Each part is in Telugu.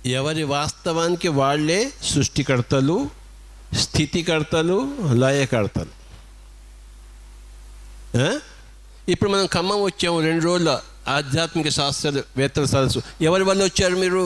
ఎవరి వాస్తవానికి వాళ్ళే సృష్టికర్తలు స్థితికర్తలు లయకర్తలు ఆ? ఇప్పుడు మనం ఖమ్మం వచ్చాము రెండు రోజుల ఆధ్యాత్మిక శాస్త్రవేత్తల సదస్సు ఎవరి వల్ల వచ్చారు మీరు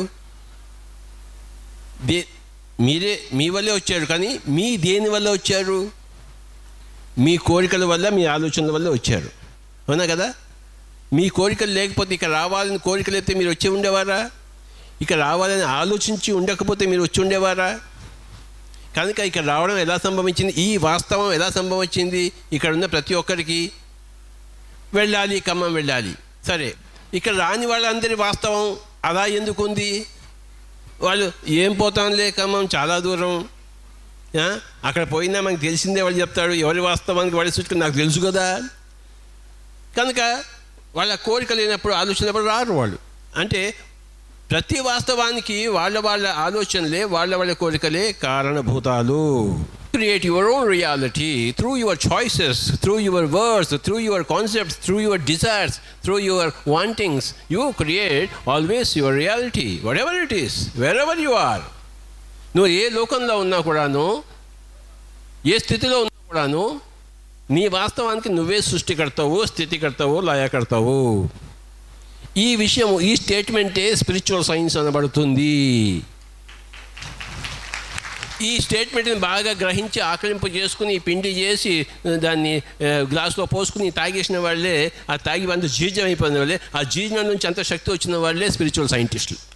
దే మీరే మీ వల్లే వచ్చారు కానీ మీ దేని వల్ల వచ్చారు మీ కోరికల వల్ల మీ ఆలోచనల వల్ల వచ్చారు అవునా కదా మీ కోరికలు లేకపోతే ఇక్కడ రావాలని కోరికలు అయితే మీరు వచ్చి ఉండేవారా ఇక్కడ రావాలని ఆలోచించి ఉండకపోతే మీరు వచ్చి ఉండేవారా కనుక ఇక్కడ రావడం ఎలా సంభవించింది ఈ వాస్తవం ఎలా సంభవించింది ఇక్కడ ఉన్న ప్రతి ఒక్కరికి వెళ్ళాలి ఖమ్మం వెళ్ళాలి సరే ఇక్కడ రాని వాళ్ళందరి వాస్తవం అలా ఎందుకు ఉంది వాళ్ళు ఏం పోతాంలే ఖమ్మం చాలా దూరం ఆ? అక్కడ పోయినా మనకు తెలిసిందే వాళ్ళు చెప్తాడు ఎవరి వాస్తవానికి వాళ్ళు చూసుకుని నాకు తెలుసు కదా కనుక వాళ్ళ కోరిక లేనప్పుడు ఆలోచనప్పుడు రారు వాళ్ళు అంటే ప్రతి వాస్తవానికి వాళ్ళ వాళ్ళ ఆలోచనలే వాళ్ళ వాళ్ళ కోరికలే కారణభూతాలు create your own reality through your choices through your words through your concepts through your desires through your wantings you create always your reality whatever it is wherever you are నువ్వు ఏ లోకంలో ఉన్నా కూడాను ఏ స్థితిలో ఉన్నా కూడాను నీ వాస్తవానికి నువ్వే సృష్టికర్తావు స్థితికర్తావు లయకర్తావు ఈ విషయం ఈ స్టేట్మెంటే స్పిరిచువల్ సైన్స్ అనబడుతుంది ఈ స్టేట్మెంట్ని బాగా గ్రహించి ఆకలింపు చేసుకుని పిండి చేసి దాన్ని ఆ, గ్లాసులో పోసుకుని తాగేసిన వాళ్ళే ఆ తాగి అంత జీర్ణం అయిపోయిన వాళ్ళే ఆ జీర్ణం నుంచి అంత శక్తి వచ్చిన వాళ్ళే స్పిరిచువల్ సైంటిస్టులు